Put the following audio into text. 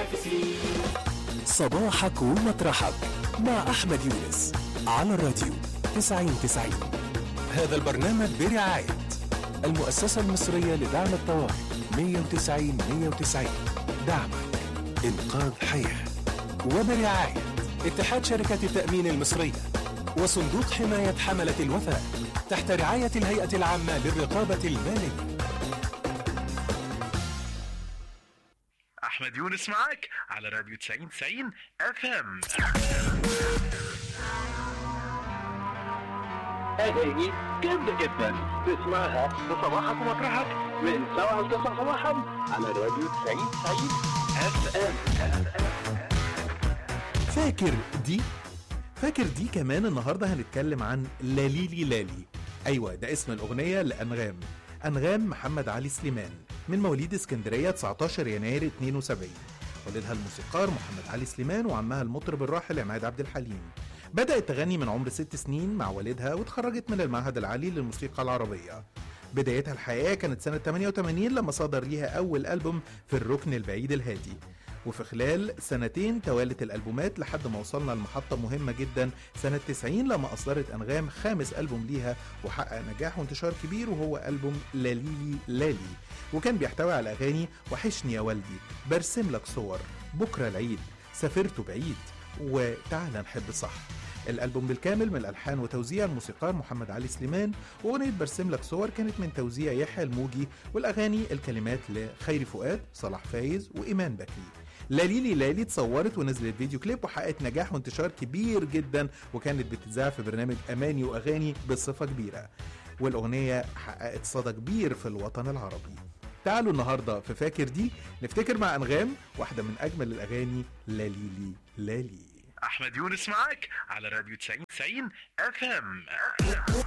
المنافسين صباحك ومطرحك مع أحمد يونس على الراديو 9090 هذا البرنامج برعاية المؤسسة المصرية لدعم الطوارئ 190 190 دعمك إنقاذ حياة وبرعاية اتحاد شركة التأمين المصرية وصندوق حماية حملة الوفاء تحت رعاية الهيئة العامة للرقابة المالية احمد يونس معاك على راديو 90 90 اف ام أغاني جامدة جدا تسمعها في صباحك ومطرحك من 7 ل 9 صباحا على راديو 90 90 اف ام فاكر دي فاكر دي كمان النهارده هنتكلم عن لاليلي لالي ايوه ده اسم الاغنيه لانغام انغام محمد علي سليمان من مواليد اسكندريه 19 يناير 72 والدها الموسيقار محمد علي سليمان وعمها المطرب الراحل عماد عبد الحليم بدأت تغني من عمر ست سنين مع والدها واتخرجت من المعهد العالي للموسيقى العربية بدايتها الحقيقية كانت سنة 88 لما صدر ليها أول ألبوم في الركن البعيد الهادي وفي خلال سنتين توالت الألبومات لحد ما وصلنا لمحطة مهمة جدا سنة 90 لما أصدرت أنغام خامس ألبوم ليها وحقق نجاح وانتشار كبير وهو ألبوم لاليلي لالي وكان بيحتوي على أغاني وحشني يا والدي برسم لك صور بكرة العيد سافرت بعيد وتعالى نحب صح الألبوم بالكامل من الألحان وتوزيع الموسيقار محمد علي سليمان وأغنية برسم لك صور كانت من توزيع يحيى الموجي والأغاني الكلمات لخيري فؤاد صلاح فايز وإيمان بكري لاليلي لالي اتصورت ونزلت فيديو كليب وحققت نجاح وانتشار كبير جدا وكانت بتتذاع في برنامج أماني وأغاني بصفة كبيرة والأغنية حققت صدى كبير في الوطن العربي تعالوا النهارده في فاكر دي نفتكر مع أنغام واحدة من أجمل الأغاني لاليلي لالي احمد يونس معاك على راديو 90 90 اف ام